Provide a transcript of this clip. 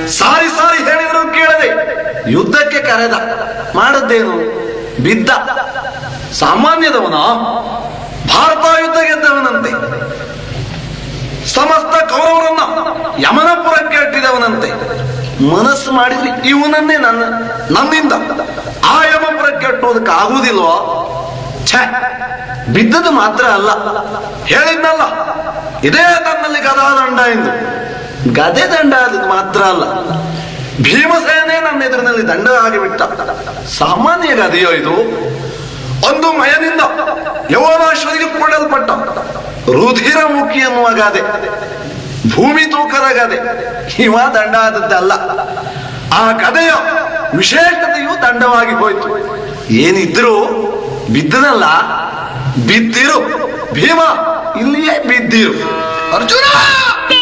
ಸಾರಿ ಸಾರಿ ಹೇಳಿದ್ರು ಕೇಳದೆ ಯುದ್ಧಕ್ಕೆ ಕರೆದ ಮಾಡದ್ದೇನು ಬಿದ್ದ ಸಾಮಾನ್ಯದವನ ಭಾರತ ಯುದ್ಧ ಗೆದ್ದವನಂತೆ ಸಮಸ್ತ ಕೌರವರನ್ನ ಯಮನಪುರಕ್ಕೆ ಅಟ್ಟಿದವನಂತೆ ಮನಸ್ಸು ಮಾಡಿದ್ರೆ ಇವನನ್ನೇ ನನ್ನ ನನ್ನಿಂದ ಆ ಯಮಪುರಕ್ಕೆ ಅಟ್ಟುವುದಕ್ಕೆ ಆಗುವುದಿಲ್ವೋ ಛೇ ಬಿದ್ದದ್ದು ಮಾತ್ರ ಅಲ್ಲ ಹೇಳಿದ್ನಲ್ಲ ಇದೇ ತನ್ನಲ್ಲಿ ಗದಾದಂಡ ಎಂದು ಗದೆ ದಂಡ ಆದದ್ದು ಮಾತ್ರ ಅಲ್ಲ ಭೀಮಸೇನೆ ನನ್ನ ಎದುರಿನಲ್ಲಿ ದಂಡ ಆಗಿಬಿಟ್ಟ ಸಾಮಾನ್ಯ ಗದೆಯೋ ಇದು ಒಂದು ಮಯನಿಂದ ಯೌವನಾಶ್ವರಿಗೆ ಕೊಡಲ್ಪಟ್ಟ ರುಧಿರ ಮುಖಿ ಎನ್ನುವ ಗಾದೆ ಭೂಮಿ ತೂಕದ ಗದೆ ಇವ ದಂಡ ಆದದ್ದಲ್ಲ ಆ ಗದೆಯ ವಿಶೇಷತೆಯು ದಂಡವಾಗಿ ಹೋಯ್ತು ಏನಿದ್ರು ಬಿದ್ದನಲ್ಲ ಬಿದ್ದಿರು ಭೀಮ ಇಲ್ಲಿಯೇ ಬಿದ್ದಿರು ಅರ್ಜುನ